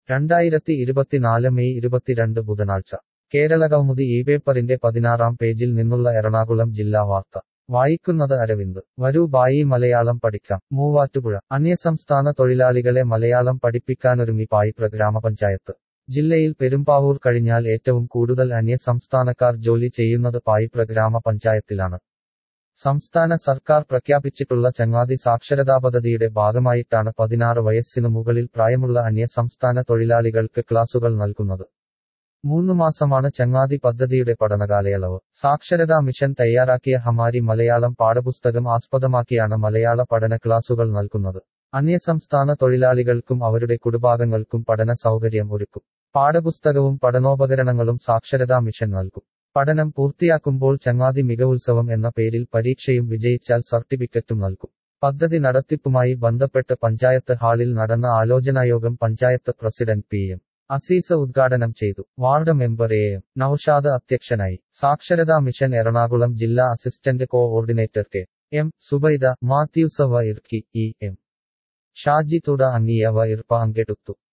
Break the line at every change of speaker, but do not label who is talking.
രണ്ടായിരത്തി ഇരുപത്തിനാല് മെയ് ഇരുപത്തിരണ്ട് ബുധനാഴ്ച കേരള കൗമുദി ഈ പേപ്പറിന്റെ പതിനാറാം പേജിൽ നിന്നുള്ള എറണാകുളം ജില്ലാ വാർത്ത വായിക്കുന്നത് അരവിന്ദ് വരൂ ബായി മലയാളം പഠിക്കാം മൂവാറ്റുപുഴ അന്യസംസ്ഥാന തൊഴിലാളികളെ മലയാളം പഠിപ്പിക്കാനൊരുങ്ങി പായിപ്ര ഗ്രാമപഞ്ചായത്ത് ജില്ലയിൽ പെരുമ്പാവൂർ കഴിഞ്ഞാൽ ഏറ്റവും കൂടുതൽ അന്യസംസ്ഥാനക്കാർ ജോലി ചെയ്യുന്നത് പായിപ്ര ഗ്രാമപഞ്ചായത്തിലാണ് സംസ്ഥാന സർക്കാർ പ്രഖ്യാപിച്ചിട്ടുള്ള ചങ്ങാതി സാക്ഷരതാ പദ്ധതിയുടെ ഭാഗമായിട്ടാണ് പതിനാറ് വയസ്സിനു മുകളിൽ പ്രായമുള്ള അന്യസംസ്ഥാന തൊഴിലാളികൾക്ക് ക്ലാസുകൾ നൽകുന്നത് മൂന്ന് മാസമാണ് ചങ്ങാതി പദ്ധതിയുടെ പഠനകാലയളവ് സാക്ഷരതാ മിഷൻ തയ്യാറാക്കിയ ഹമാരി മലയാളം പാഠപുസ്തകം ആസ്പദമാക്കിയാണ് മലയാള പഠന ക്ലാസുകൾ നൽകുന്നത് അന്യസംസ്ഥാന തൊഴിലാളികൾക്കും അവരുടെ കുടുംബാംഗങ്ങൾക്കും പഠന സൗകര്യം ഒരുക്കും പാഠപുസ്തകവും പഠനോപകരണങ്ങളും സാക്ഷരതാ മിഷൻ നൽകും പഠനം പൂർത്തിയാക്കുമ്പോൾ ചങ്ങാതി മികവുത്സവം എന്ന പേരിൽ പരീക്ഷയും വിജയിച്ചാൽ സർട്ടിഫിക്കറ്റും നൽകും പദ്ധതി നടത്തിപ്പുമായി ബന്ധപ്പെട്ട് പഞ്ചായത്ത് ഹാളിൽ നടന്ന ആലോചനായോഗം panchayat president P M Azeeza ഉദ്ഘാടനം ചെയ്തു ward member A M Noushad അധ്യക്ഷനായി സാക്ഷരതാ മിഷൻ എറണാകുളം ജില്ലാ assistant coordinator K M Subaida മാത്യൂസവ ഇർക്കി ഇ എം ഷാജി തുട അങ്ങിയവ ഇർപ്പ അങ്കെടുത്തു